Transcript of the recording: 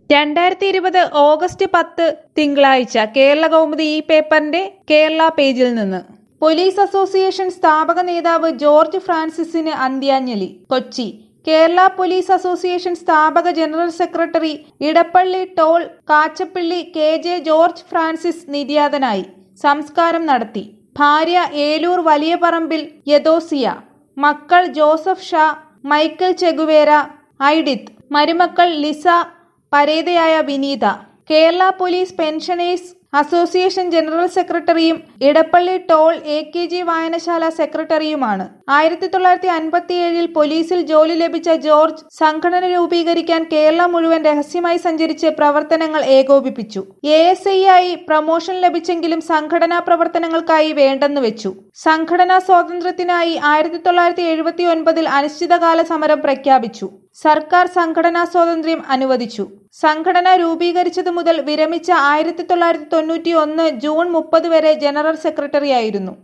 രണ്ടായിരത്തി ഇരുപത് ഓഗസ്റ്റ് പത്ത് തിങ്കളാഴ്ച കേരള കൗമുദി ഈ പേപ്പറിന്റെ കേരള പേജിൽ നിന്ന് പോലീസ് അസോസിയേഷൻ സ്ഥാപക നേതാവ് ജോർജ് ഫ്രാൻസിസിന് അന്ത്യാഞ്ജലി കൊച്ചി കേരള പോലീസ് അസോസിയേഷൻ സ്ഥാപക general secretary Edappally toll Kachappally K J George Francis നിര്യാതനായി സംസ്കാരം നടത്തി ഭാര്യ ഏലൂർ വലിയ പറമ്പിൽ യദോസിയ മക്കൾ Joseph Shah Michael Che Guevara Edith മരുമക്കൾ ലിസ പരേതയായ Vineetha Kerala police pensioners association general സെക്രട്ടറിയും Edappally toll A K G വായനശാല സെക്രട്ടറിയുമാണ് ആയിരത്തി തൊള്ളായിരത്തി അൻപത്തിയേഴിൽ പോലീസിൽ ജോലി ലഭിച്ച ജോർജ് സംഘടന രൂപീകരിക്കാൻ കേരളം മുഴുവൻ രഹസ്യമായി സഞ്ചരിച്ച് പ്രവർത്തനങ്ങൾ ഏകോപിപ്പിച്ചു എ എസ് ഐ ആയി പ്രമോഷൻ ലഭിച്ചെങ്കിലും സംഘടനാ പ്രവർത്തനങ്ങൾക്കായി വേണ്ടെന്ന് വെച്ചു സംഘടനാ സ്വാതന്ത്ര്യത്തിനായി ആയിരത്തി തൊള്ളായിരത്തി എഴുപത്തി ഒൻപതിൽ അനിശ്ചിതകാല സമരം പ്രഖ്യാപിച്ചു സർക്കാർ സംഘടനാ സ്വാതന്ത്ര്യം അനുവദിച്ചു സംഘടന രൂപീകരിച്ചതു മുതൽ വിരമിച്ച ആയിരത്തി തൊള്ളായിരത്തി തൊണ്ണൂറ്റി ഒന്ന് ജൂൺ മുപ്പത് വരെ ജനറൽ സെക്രട്ടറിയായിരുന്നു